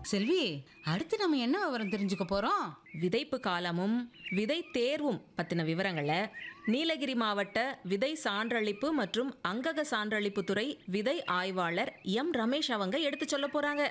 செல்வி அடுத்து நம்ம என்ன விவரம் தெரிஞ்சுக்க போறோம் விதைப்பு காலமும் விதை தேர்வும் பத்தின விவரங்களை நீலகிரி மாவட்ட விதை சான்றளிப்பு மற்றும் அங்கக சான்றளிப்பு துறை விதை ஆய்வாளர் எம் ரமேஷ் அவங்க எடுத்து சொல்ல போறாங்க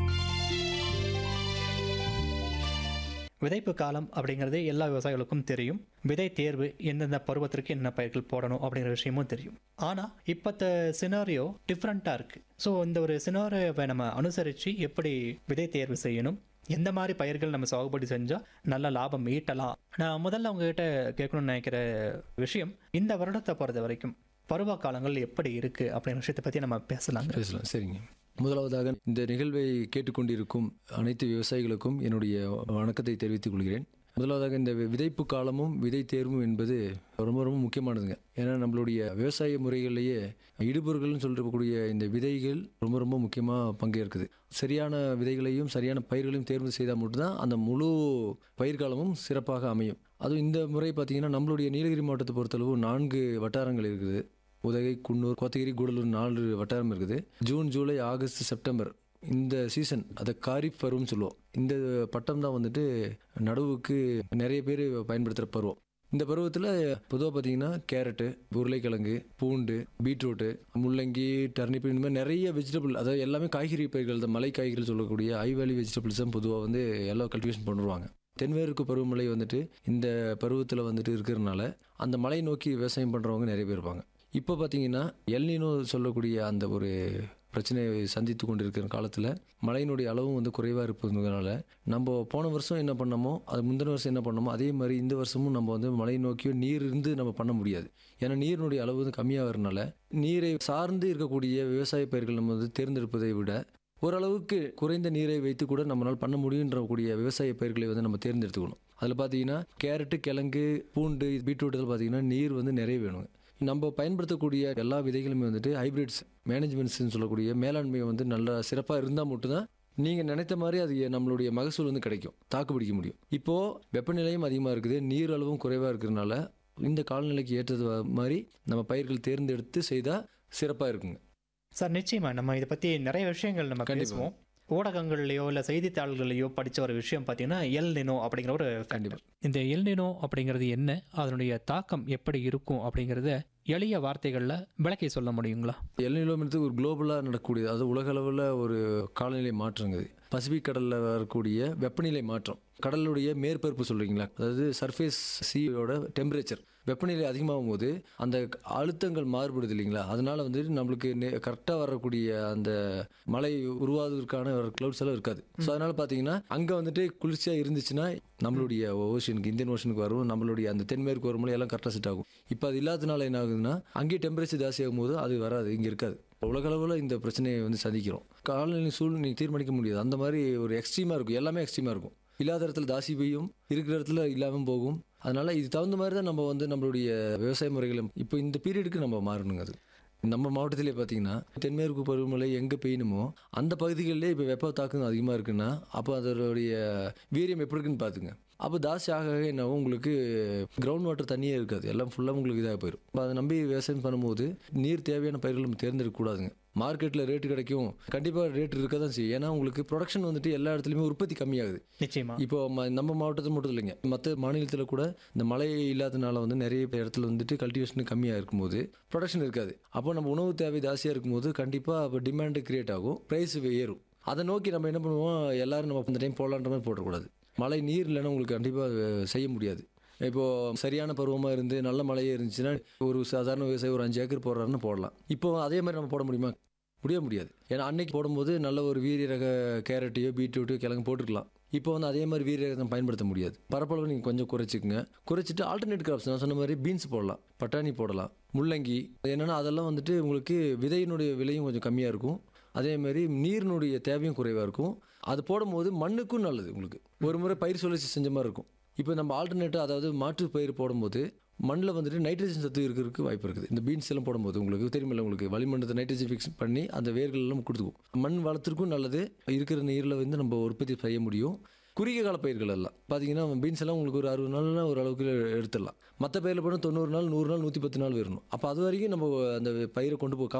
விதைப்பு காலம் அப்படிங்கிறது எல்லா விவசாயிகளுக்கும் தெரியும் விதை தேர்வு எந்தெந்த பருவத்திற்கு என்ன பயிர்கள் போடணும் அப்படிங்கிற விஷயமும் தெரியும் ஆனால் இப்போத்த சினாரியோ டிஃப்ரெண்ட்டாக இருக்குது ஸோ இந்த ஒரு சினாரியோவை நம்ம அனுசரித்து எப்படி விதை தேர்வு செய்யணும் எந்த மாதிரி பயிர்கள் நம்ம சாகுபடி செஞ்சால் நல்ல லாபம் ஈட்டலாம் நான் முதல்ல உங்ககிட்ட கேட்கணும்னு நினைக்கிற விஷயம் இந்த வருடத்தை பொறுத்த வரைக்கும் பருவ காலங்கள் எப்படி இருக்குது அப்படிங்கிற விஷயத்தை பற்றி நம்ம பேசலாங்க பேசலாம் சரிங்க முதலாவதாக இந்த நிகழ்வை கேட்டுக்கொண்டிருக்கும் அனைத்து விவசாயிகளுக்கும் என்னுடைய வணக்கத்தை தெரிவித்துக் கொள்கிறேன் முதலாவதாக இந்த விதைப்பு காலமும் விதை தேர்வும் என்பது ரொம்ப ரொம்ப முக்கியமானதுங்க ஏன்னா நம்மளுடைய விவசாய முறைகளிலேயே இடுபொருள்கள்னு சொல்லக்கூடிய இந்த விதைகள் ரொம்ப ரொம்ப முக்கியமாக பங்கேற்குது சரியான விதைகளையும் சரியான பயிர்களையும் தேர்வு செய்தால் மட்டும்தான் அந்த முழு பயிர்காலமும் சிறப்பாக அமையும் அதுவும் இந்த முறை பார்த்திங்கன்னா நம்மளுடைய நீலகிரி மாவட்டத்தை பொறுத்தளவு நான்கு வட்டாரங்கள் இருக்குது உதகை குன்னூர் கோத்தகிரி கூடலூர் நாலு வட்டாரம் இருக்குது ஜூன் ஜூலை ஆகஸ்ட் செப்டம்பர் இந்த சீசன் அதை காரிஃப் பருவம்னு சொல்லுவோம் இந்த பட்டம் தான் வந்துட்டு நடவுக்கு நிறைய பேர் பயன்படுத்துகிற பருவம் இந்த பருவத்தில் பொதுவாக பார்த்தீங்கன்னா கேரட்டு உருளைக்கிழங்கு பூண்டு பீட்ரூட்டு முள்ளங்கி டர்னிப் இந்த மாதிரி நிறைய வெஜிடபிள் அதாவது எல்லாமே காய்கறி பயிர்கள் தான் மலை காய்கறிகள் சொல்லக்கூடிய ஐ வேலி வெஜிடபிள்ஸ் தான் பொதுவாக வந்து எல்லாம் கல்டிவேஷன் பண்ணுவாங்க தென்மேற்கு பருவமழை வந்துட்டு இந்த பருவத்தில் வந்துட்டு இருக்கிறதுனால அந்த மலை நோக்கி விவசாயம் பண்ணுறவங்க நிறைய பேர் இருப்பாங்க இப்போ பார்த்தீங்கன்னா எல்னினோ சொல்லக்கூடிய அந்த ஒரு பிரச்சனையை சந்தித்து கொண்டிருக்கிற காலத்தில் மழையினுடைய அளவும் வந்து குறைவாக இருப்பதுனால நம்ம போன வருஷம் என்ன பண்ணோமோ அது முந்தின வருஷம் என்ன பண்ணோமோ அதே மாதிரி இந்த வருஷமும் நம்ம வந்து மழை நோக்கியோ நீர் இருந்து நம்ம பண்ண முடியாது ஏன்னா நீரினுடைய அளவு வந்து கம்மியாகிறதுனால நீரை சார்ந்து இருக்கக்கூடிய விவசாய பயிர்கள் நம்ம வந்து தேர்ந்தெடுப்பதை விட ஓரளவுக்கு குறைந்த நீரை வைத்து கூட நம்மளால் பண்ண முடியுன்ற கூடிய விவசாய பயிர்களை வந்து நம்ம தேர்ந்தெடுத்துக்கணும் அதில் பார்த்தீங்கன்னா கேரட்டு கிழங்கு பூண்டு பீட்ரூட் இதில் பார்த்தீங்கன்னா நீர் வந்து நிறைய வேணுங்க நம்ம பயன்படுத்தக்கூடிய எல்லா விதைகளுமே வந்துட்டு ஹைபிரிட்ஸ் மேனேஜ்மெண்ட்ஸ்னு சொல்லக்கூடிய மேலாண்மை வந்து நல்லா சிறப்பாக இருந்தால் மட்டும்தான் நீங்கள் நினைத்த மாதிரி அது நம்மளுடைய மகசூல் வந்து கிடைக்கும் தாக்கு பிடிக்க முடியும் இப்போது வெப்பநிலையும் அதிகமாக இருக்குது நீர் அளவும் குறைவாக இருக்கிறதுனால இந்த காலநிலைக்கு ஏற்றது மாதிரி நம்ம பயிர்கள் தேர்ந்தெடுத்து செய்தால் சிறப்பாக இருக்குங்க சார் நிச்சயமா நம்ம இதை பற்றி நிறைய விஷயங்கள் நம்ம கண்டிப்பா. பேசுவோம் ஊடகங்கள்லையோ இல்லை செய்தித்தாள்கள்லையோ படித்த ஒரு விஷயம் பார்த்தீங்கன்னா எல் நினோ அப்படிங்கிற ஒரு கண்டிப்பா. இந்த எல் நினோ அப்படிங்கிறது என்ன அதனுடைய தாக்கம் எப்படி இருக்கும் அப்படிங்கிறத எளிய வார்த்தைகளில் விளக்கி சொல்ல முடியுங்களா எல்நிலோங்கிறது ஒரு குளோபலாக நடக்கக்கூடியது அது உலக அளவில் ஒரு காலநிலை மாற்றங்குது பசிபிக் கடலில் வரக்கூடிய வெப்பநிலை மாற்றம் கடலுடைய மேற்பரப்பு சொல்கிறீங்களா அதாவது சர்ஃபேஸ் சீயோட டெம்பரேச்சர் வெப்பநிலை அதிகமாகும் போது அந்த அழுத்தங்கள் மாறுபடுது இல்லைங்களா அதனால வந்து நம்மளுக்கு கரெக்டாக வரக்கூடிய அந்த மழை உருவாவதற்கான க்ளவுட்ஸ் எல்லாம் இருக்காது ஸோ அதனால பார்த்தீங்கன்னா அங்கே வந்துட்டு குளிர்ச்சியாக இருந்துச்சுன்னா நம்மளுடைய ஓஷனுக்கு இந்தியன் ஓஷனுக்கு வரும் நம்மளுடைய அந்த தென்மேற்கு வரும்போது எல்லாம் கரெக்டாக செட் ஆகும் இப்போ அது இல்லாதனால என்ன ஆகுதுன்னா அங்கேயே டெம்பரேச்சர் ஜாஸ்தியாகும் போது அது வராது இங்கே இருக்காது உலக அளவில் இந்த பிரச்சனையை வந்து சந்திக்கிறோம் காலநிலை சூழ்நிலை தீர்மானிக்க முடியாது அந்த மாதிரி ஒரு எக்ஸ்ட்ரீமாக இருக்கும் எல்லாமே எக்ஸ்ட்ரீமாக இருக்கும் இல்லாத இடத்துல தாசி பெய்யும் இருக்கிற இடத்துல இல்லாமல் போகும் அதனால இது தகுந்த மாதிரி தான் நம்ம வந்து நம்மளுடைய விவசாய முறைகளை இப்போ இந்த பீரியடுக்கு நம்ம மாறணுங்க அது நம்ம மாவட்டத்திலே பார்த்தீங்கன்னா தென்மேற்கு பருவமழை எங்கே பெய்யணுமோ அந்த பகுதிகளிலே இப்போ வெப்ப தாக்கம் அதிகமாக இருக்குன்னா அப்போ அதனுடைய வீரியம் எப்படி இருக்குன்னு பார்த்துங்க அப்போ தாசி ஆக ஆக என்னாகும் உங்களுக்கு கிரவுண்ட் வாட்டர் தண்ணியே இருக்காது எல்லாம் ஃபுல்லாக உங்களுக்கு இதாக போயிடும் அப்போ அதை நம்பி விவசாயம் பண்ணும்போது நீர் தேவையான பயிர்கள் நம்ம தேர்ந்தெடுக்கக்கூடாதுங்க மார்க்கெட்டில் ரேட்டு கிடைக்கும் கண்டிப்பாக ரேட் இருக்க தான் செய்யும் ஏன்னா உங்களுக்கு ப்ரொடக்ஷன் வந்துட்டு எல்லா இடத்துலையுமே உற்பத்தி கம்மியாகுது நிச்சயமா இப்போ ம- நம்ம மாவட்டத்தில் மட்டும் இல்லைங்க மற்ற மாநிலத்தில் கூட இந்த மழை இல்லாதனால வந்து நிறைய இடத்துல வந்துட்டு கல்டிவேஷன் கம்மியாக இருக்கும்போது ப்ரொடக்ஷன் இருக்காது அப்போ நம்ம உணவு தேவை ஜாஸ்தியாக இருக்கும்போது கண்டிப்பாக அப்போ டிமாண்டு கிரியேட் ஆகும் ப்ரைஸ் ஏறும் அதை நோக்கி நம்ம என்ன பண்ணுவோம் எல்லாரும் நம்ம இந்த டைம் போடலான்ற மாதிரி போடக்கூடாது மழை நீர் இல்லைன்னா உங்களுக்கு கண்டிப்பாக செய்ய முடியாது இப்போது சரியான பருவமாக இருந்து நல்ல மழையே இருந்துச்சுன்னா ஒரு சாதாரண விவசாயி ஒரு அஞ்சு ஏக்கர் போடுறாருன்னு போடலாம் இப்போ அதே மாதிரி நம்ம போட முடியுமா முடிய முடியாது ஏன்னா அன்னைக்கு போடும்போது நல்ல ஒரு வீரிய ரக கேரட்டையோ பீட்ரூட்டோ கிழங்கு போட்டுருக்கலாம் இப்போ வந்து அதே மாதிரி வீரிய ரகம் பயன்படுத்த முடியாது பரப்பளவு நீங்கள் கொஞ்சம் குறைச்சிக்கங்க குறைச்சிட்டு ஆல்டர்னேட் கிராப்ஸ் நான் சொன்ன மாதிரி பீன்ஸ் போடலாம் பட்டாணி போடலாம் முள்ளங்கி என்னென்னா அதெல்லாம் வந்துட்டு உங்களுக்கு விதையினுடைய விலையும் கொஞ்சம் கம்மியாக இருக்கும் அதே மாதிரி நீரினுடைய தேவையும் குறைவாக இருக்கும் அது போடும்போது மண்ணுக்கும் நல்லது உங்களுக்கு ஒரு முறை பயிர் சுழற்சி செஞ்ச மாதிரி இருக்கும் இப்போ நம்ம ஆல்டர்னேட்டாக அதாவது மாற்று பயிர் போடும்போது மண்ணில் வந்துட்டு நைட்ரஜன் சத்து இருக்கிறதுக்கு வாய்ப்பு இருக்குது இந்த பீன்ஸ் எல்லாம் போடும்போது உங்களுக்கு தெரியுமில்ல உங்களுக்கு வளிமண்டலத்தை நைட்ரஜன் ஃபிக்ஸ் பண்ணி அந்த வேர்கள் எல்லாம் கொடுத்துக்கும் மண் வளத்திற்கும் நல்லது இருக்கிற நீரில் வந்து நம்ம உற்பத்தி செய்ய முடியும் குறுகிய கால பயிர்கள் எல்லாம் பார்த்தீங்கன்னா பீன்ஸ் எல்லாம் உங்களுக்கு ஒரு அறுபது நாள்னா ஒரு அளவுக்கு எடுத்துடலாம் மற்ற பயிரில் போனால் தொண்ணூறு நாள் நூறு நாள் நூற்றி பத்து நாள் வரணும் அப்போ அது வரைக்கும் நம்ம அந்த பயிரை கொண்டு போ